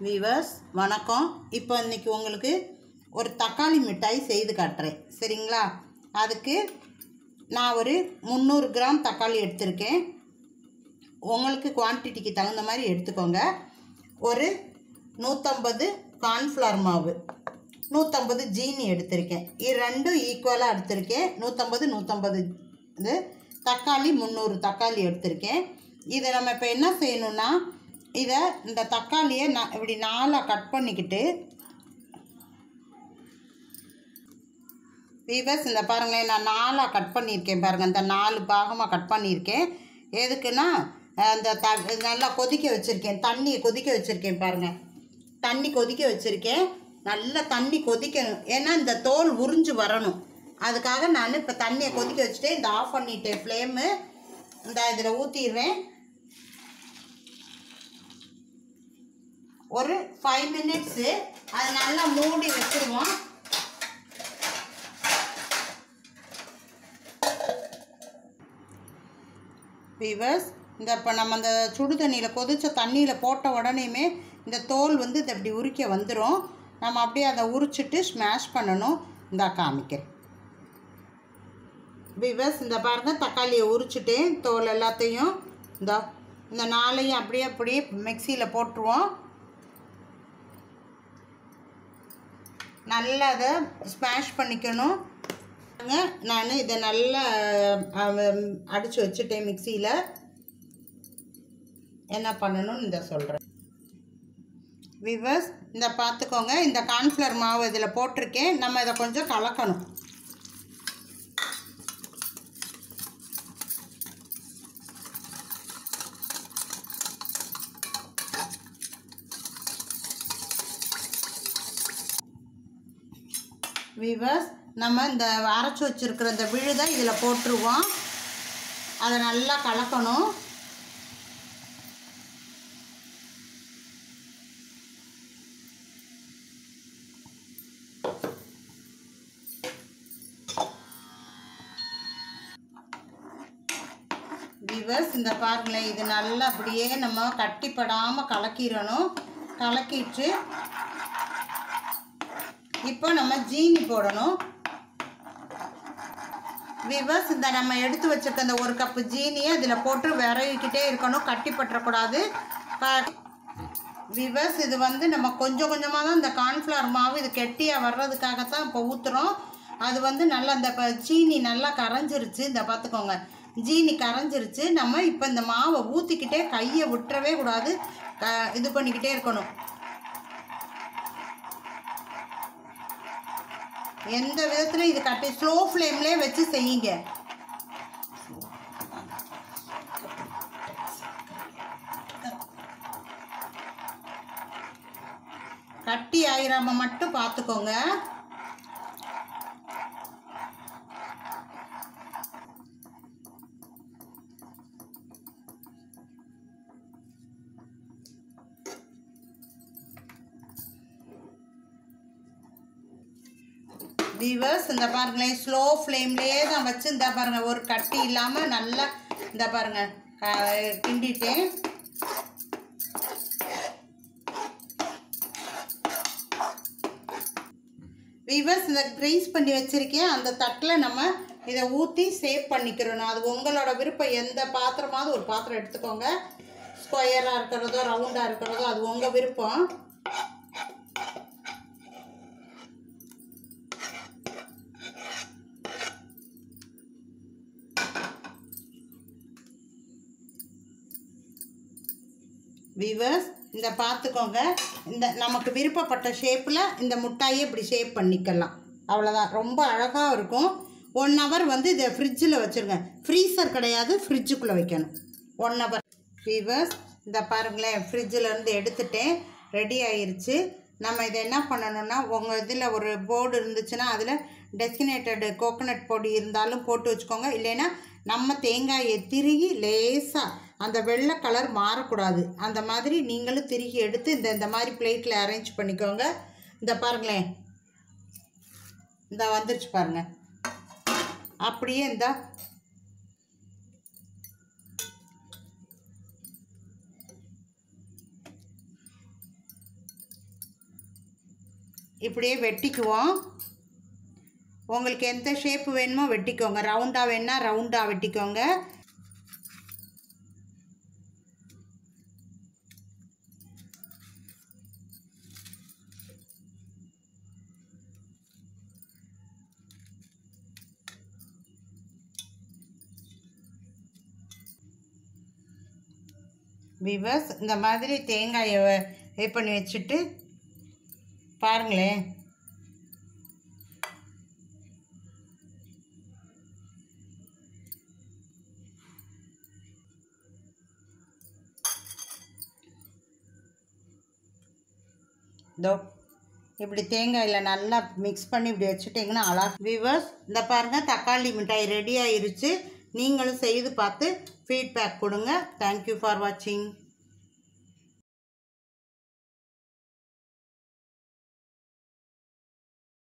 viewers வணக்கம் இப்போ இன்னைக்கு உங்களுக்கு ஒரு தக்காளி மிட்டாய் செய்து காட்டுறேன் சரிங்களா அதுக்கு நான் ஒரு முந்நூறு கிராம் தக்காளி எடுத்திருக்கேன் உங்களுக்கு குவான்டிட்டிக்கு தகுந்த மாதிரி எடுத்துக்கோங்க ஒரு நூற்றம்பது கார்ன்ஃப்ளவர் மாவு நூற்றம்பது ஜீனி எடுத்திருக்கேன் இது ரெண்டும் ஈக்குவலாக எடுத்திருக்கேன் நூற்றம்பது நூற்றம்பது இது தக்காளி முந்நூறு தக்காளி எடுத்திருக்கேன் இதை நம்ம இப்போ என்ன செய்யணும்னா இதை இந்த தக்காளியை நான் இப்படி நாலாக கட் பண்ணிக்கிட்டு வீவர்ஸ் இந்த பாருங்களேன் நான் நாலாக கட் பண்ணியிருக்கேன் பாருங்கள் இந்த நாலு பாகமாக கட் பண்ணியிருக்கேன் எதுக்குன்னா அந்த த நல்லா கொதிக்க வச்சுருக்கேன் தண்ணியை கொதிக்க வச்சுருக்கேன் பாருங்கள் தண்ணி கொதிக்க வச்சுருக்கேன் நல்லா தண்ணி கொதிக்கணும் ஏன்னா இந்த தோல் உறிஞ்சு வரணும் அதுக்காக நான் இப்போ தண்ணியை கொதிக்க வச்சுட்டு இந்த ஆஃப் பண்ணிட்டேன் ஃப்ளேமு இந்த இதில் ஊற்றிடுறேன் ஒரு ஃபைவ் மினிட்ஸு அது நல்லா மூடி வச்சுருவோம் வீவர்ஸ் இந்த இப்போ நம்ம அந்த சுடு தண்ணியில் கொதிச்ச தண்ணியில் போட்ட உடனேயுமே இந்த தோல் வந்து இது அப்படி உரிக்க வந்துடும் நம்ம அப்படியே அதை உரிச்சிட்டு ஸ்மாஷ் பண்ணணும் இந்த காமிக்கிறேன் வீவர்ஸ் இந்த பாருங்கள் தக்காளியை உரிச்சிட்டேன் தோல் எல்லாத்தையும் இந்த இந்த நாளையும் அப்படியே அப்படியே மிக்சியில் போட்டுருவோம் நல்லா அதை ஸ்மாஷ் பண்ணிக்கணும் நான் இதை நல்லா அடித்து வச்சுட்டேன் மிக்சியில் என்ன பண்ணணும்னு இந்த சொல்கிறேன் விவர்ஸ் இந்த பார்த்துக்கோங்க இந்த கார்ன்ஃப்ளவர் மாவு இதில் போட்டிருக்கேன் நம்ம இதை கொஞ்சம் கலக்கணும் விவர்ஸ் நம்ம இந்த அரைச்சி வச்சுருக்கிற இந்த விழுதை இதில் போட்டுருவோம் அதை நல்லா கலக்கணும் விவர்ஸ் இந்த பாருங்களேன் இது நல்லா அப்படியே நம்ம கட்டிப்படாமல் கலக்கிடணும் கலக்கிட்டு இப்போ நம்ம ஜீனி போடணும் விவர்ஸ் இந்த நம்ம எடுத்து வச்சிருக்க இந்த ஒரு கப்பு ஜீனியை இதில் போட்டு விரவிக்கிட்டே இருக்கணும் கட்டி பற்றக்கூடாது விவர்ஸ் இது வந்து நம்ம கொஞ்சம் கொஞ்சமாக தான் இந்த கார்ன்ஃப்ளவர் மாவு இது கெட்டியாக வர்றதுக்காகத்தான் இப்போ ஊற்றுறோம் அது வந்து நல்லா இந்த இப்போ சீனி நல்லா கரைஞ்சிருச்சு இந்த பார்த்துக்கோங்க ஜீனி கரைஞ்சிருச்சு நம்ம இப்போ இந்த மாவை ஊற்றிக்கிட்டே கையை விட்டுறவே கூடாது க இது பண்ணிக்கிட்டே இருக்கணும் எந்த விதத்துலையும் இது கட்டி ஸ்லோ ஃப்ளேம்லேயே வச்சு செய்யுங்க கட்டி ஆயிராம மட்டும் பார்த்துக்கோங்க வீவர்ஸ் இந்த பாருங்களேன் ஸ்லோ ஃப்ளேம்லேயே தான் வச்சு இந்த பாருங்கள் ஒரு கட்டி இல்லாமல் நல்லா இந்த பாருங்கள் கிண்டிட்டேன் வீவர்ஸ் இந்த க்ரீஸ் பண்ணி வச்சுருக்கேன் அந்த தட்டில் நம்ம இதை ஊற்றி சேவ் பண்ணிக்கிறணும் அது உங்களோட விருப்பம் எந்த பாத்திரமாவது ஒரு பாத்திரம் எடுத்துக்கோங்க ஸ்கொயராக இருக்கிறதோ ரவுண்டாக இருக்கிறதோ அது உங்கள் விருப்பம் விவர்ஸ் இந்த பார்த்துக்கோங்க இந்த நமக்கு விருப்பப்பட்ட ஷேப்பில் இந்த முட்டாயை இப்படி ஷேப் பண்ணிக்கலாம் அவ்வளோதான் ரொம்ப அழகாக இருக்கும் ஒன் ஹவர் வந்து இதை ஃப்ரிட்ஜில் வச்சுருங்க ஃப்ரீசர் கிடையாது ஃப்ரிட்ஜுக்குள்ளே வைக்கணும் ஒன் ஹவர் விவர்ஸ் இந்த பாருங்களேன் ஃப்ரிட்ஜிலேருந்து எடுத்துட்டேன் ரெடி ஆயிருச்சு நம்ம இதை என்ன பண்ணணும்னா உங்கள் இதில் ஒரு போர்டு இருந்துச்சுன்னா அதில் டெஸ்டினேட்டடு கோகோனட் பொடி இருந்தாலும் போட்டு வச்சுக்கோங்க இல்லைன்னா நம்ம தேங்காயை திருகி லேசாக அந்த வெள்ளை கலர் மாறக்கூடாது அந்த மாதிரி நீங்களும் திருகி எடுத்து இந்த இந்த மாதிரி பிளேட்டில் அரேஞ்ச் பண்ணிக்கோங்க இந்த பாருங்களேன் இந்த வந்துருச்சு பாருங்க அப்படியே இந்த இப்படியே வெட்டிக்குவோம் உங்களுக்கு எந்த ஷேப்பு வேணுமோ வெட்டிக்கோங்க ரவுண்டாக வேணால் ரவுண்டாக வெட்டிக்கோங்க விவஸ் இந்த மாதிரி தேங்காயை வ- இது பண்ணி வச்சுட்டு பாருங்களேன் இதோ இப்படி தேங்காயில் நல்லா மிக்ஸ் பண்ணி இப்படி வச்சுட்டிங்கன்னா அழகா விவர்ஸ் இந்த பாருங்கள் தக்காளி மிட்டாய் ரெடி ஆயிருச்சு நீங்களும் செய்து பார்த்து ஃபீட்பேக் கொடுங்க தேங்க்யூ ஃபார் வாட்சிங்